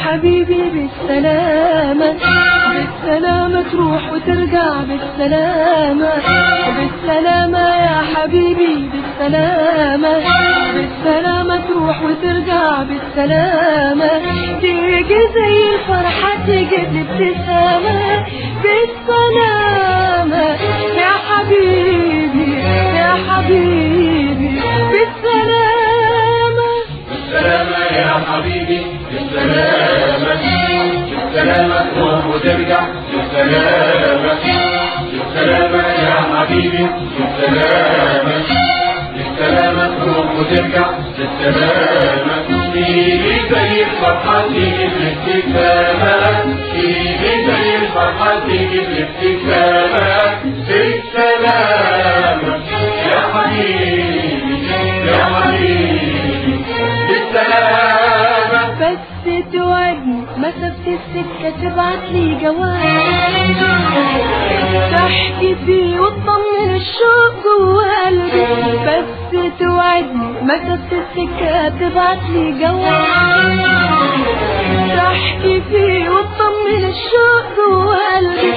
حبيبي بالسلامة بالسلامة تروح وترجع بالسلامة بالسلامة يا حبيبي بالسلامة بالسلامة تروح وترجع بالسلامة تيجي زي الفرحة تيجي بابتسامة بالسلامة يا حبيبي يا حبيبي بالسلامة بالسلامة يا حبيبي بالسلامة بالسلامة تروح وترجع بالسلامة بالسلامة يا حبيبي بالسلامة بالسلامة تروح وترجع بالسلامة تيجي زي الفرحة تيجي بالابتسامة تيجي زي الفرحة تيجي بالابتسامة بالسلامة يا حبيبي يا حبيبي بالسلامة بس توعدني مسافة السكة تبعت لي جواب تحكي فيه وتطمن الشوق جوا قلبي بس توعدني مسافة السكة تبعت لي جواب تحكي فيه وتطمن الشوق جوا قلبي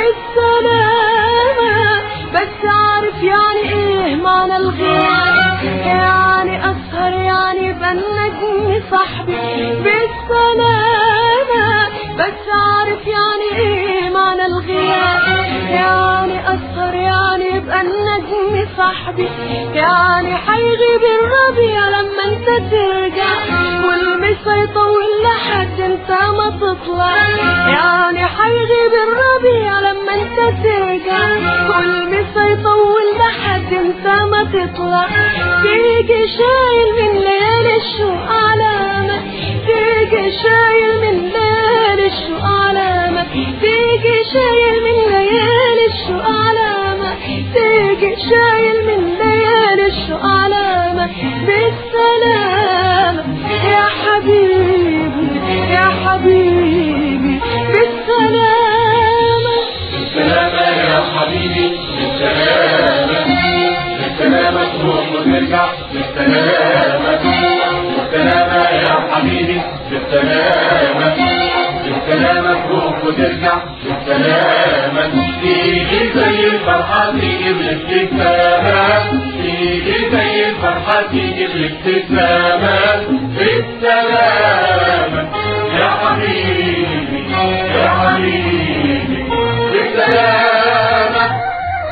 بالسلامة بس عارف يعني ايه معنى الغياب يعني اسهر يعني يبقى النجم صاحبي بالسلامة بس عارف يعني ايه معنى الغياب يعني اسهر يعني يبقى النجم صاحبي يعني حيغيب الربيع لما انت ترجع والمس هيطول لحد انت ما تطلع يعني حيغيب الربيع لما انت ترجع والمس هيطول لحد انت ما تطلع تيجي شايل من ليالي الشوق علامة تيجي شايل من ليالي الشوق علامة تيجي شايل من ليالي الشوق علامة تيجي شايل من ليالي الشوق علامة بالسلامة يا حبيبي يا حبيبي بالسلامة بالسلامة يا حبيبي بالسلامة بالسلامة تروح وترجع بالسلامة بالسلامة يا حبيبي بالسلامة بالسلامة تروح وترجع بالسلامة تيجي زي الفرحة تيجي بالابتسامة تيجي زي الفرحة تيجي بالابتسامة بالسلامة يا حبيبي يا حبيبي بالسلامة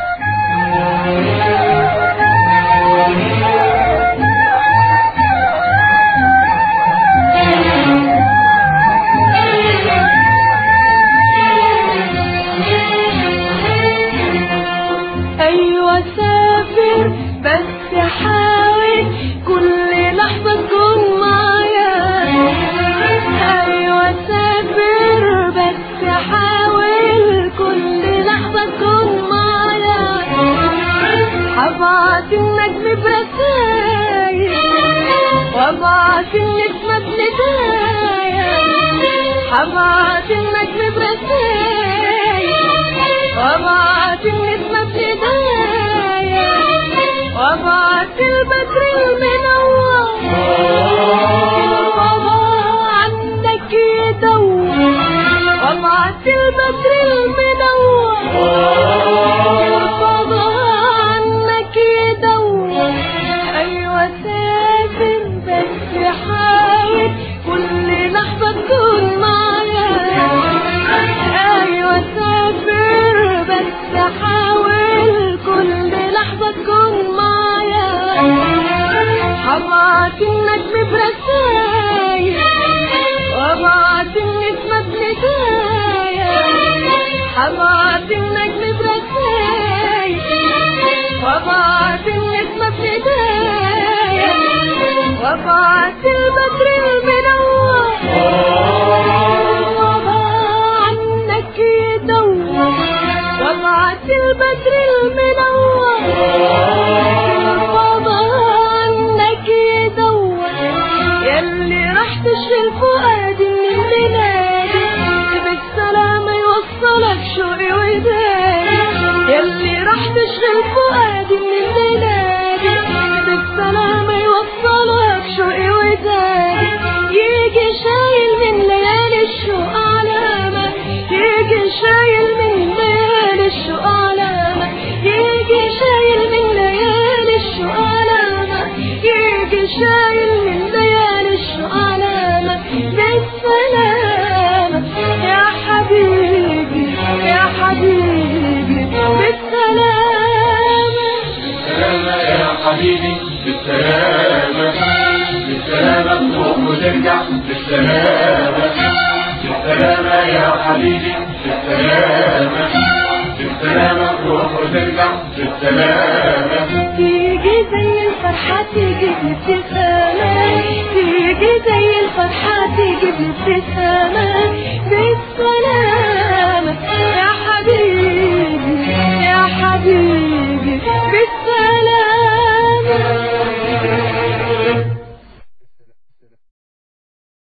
ايوه سافر بس حاول كل لحظة تكون معايا ايوه سافر بس حاول كل لحظة تكون معايا هبعت النجم برسايل وابعت النجمة بندايا هبعت النجم برسايل وابعت النجمة بندايا وابعت البدر المنور الفضاء عنك يدور وابعت البدر المنور الفضاء عنك يدور ايوه سافر بس حاول كل لحظة تكون معايا ايوه سافر بس حاول كل لحظة تكون معايا هبعت النجم برسايل وابعت النجمة بندايا هبعت النجم برسايل وابعت النجمة بندايا وابعت البدر المنور وابعت عنك يدور وابعت البدر المنور الفضاء عنك يدور يلي راح تشفي الفؤاد من بلادي بالسلامة يوصلك شوقي ودادي يلي راح تشفي الفؤاد من بلادي بالسلامة يوصلك شوقي ودادي يجي شايل من حبيبي بالسلامة بالسلامة تروح وترجع بالسلامة بالسلامة يا حبيبي بالسلامة بالسلامة تروح وترجع بالسلامة تيجي زي الفرحة تيجي بابتسامة تيجي زي الفرحة